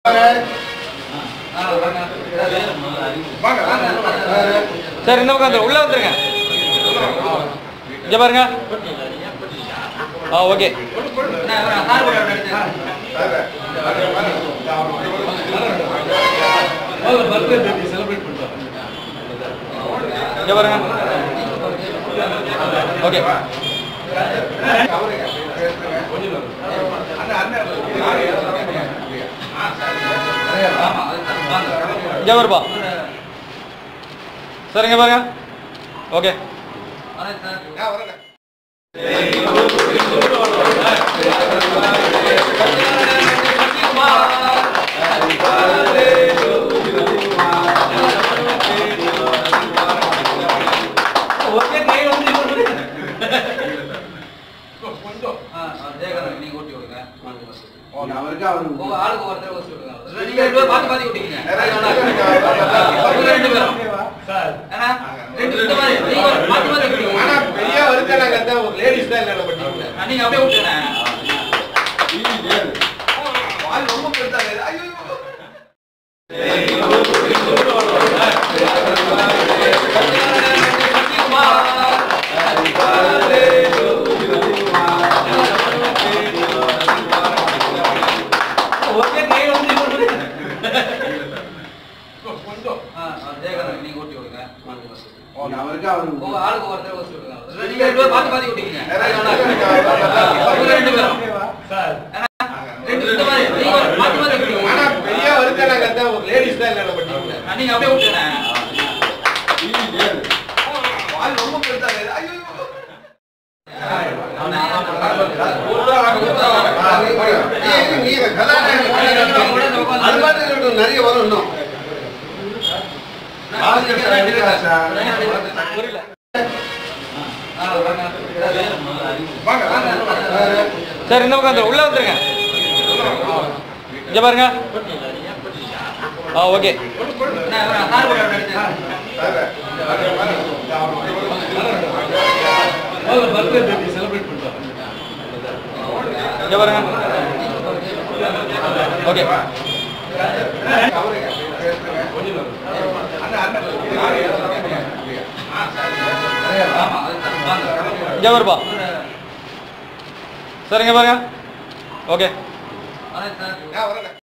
Sir இந்த பக்கம் வந்துரு. உள்ள வந்துருங்க இங்க பாருங்க ஆ ஓகே இங்க பாருங்க ஓகே இங்க வருப்பா சார் இங்க பாருங்க ஓகே அவருக்கு அவரு ஆனா பெரிய வருத்தம் ஒரு லேடிஸ் தான் இல்ல பண்ணிக்கல நீங்க அப்படியே விட்டுறேன் வால் ரொம்ப பெருசா இருக்கு. ஐயோ அவருக்கு அவரு ஆனா பெரிய வருத்தம் ஒரு லேடிஸ் தான் இல்ல பண்ணிக்கல நீங்க அப்படியே விட்டுறேன் வால் ரொம்ப பெருசா இருக்கு. ஐயோ நீங்க கல்யாணம் அது மாதிரி இருக்கட்டும், நிறைய வரும் இன்னும் புரியல வாங்க வாங்க சார் இந்த பக்கம் வந்துரு. உள்ள வந்துருங்க இங்க பாருங்க ஆ ஓகே இங்க பாருங்க ஓகே இங்க வருப்பா சார் இங்க பாருங்க ஓகே நான் வரேன்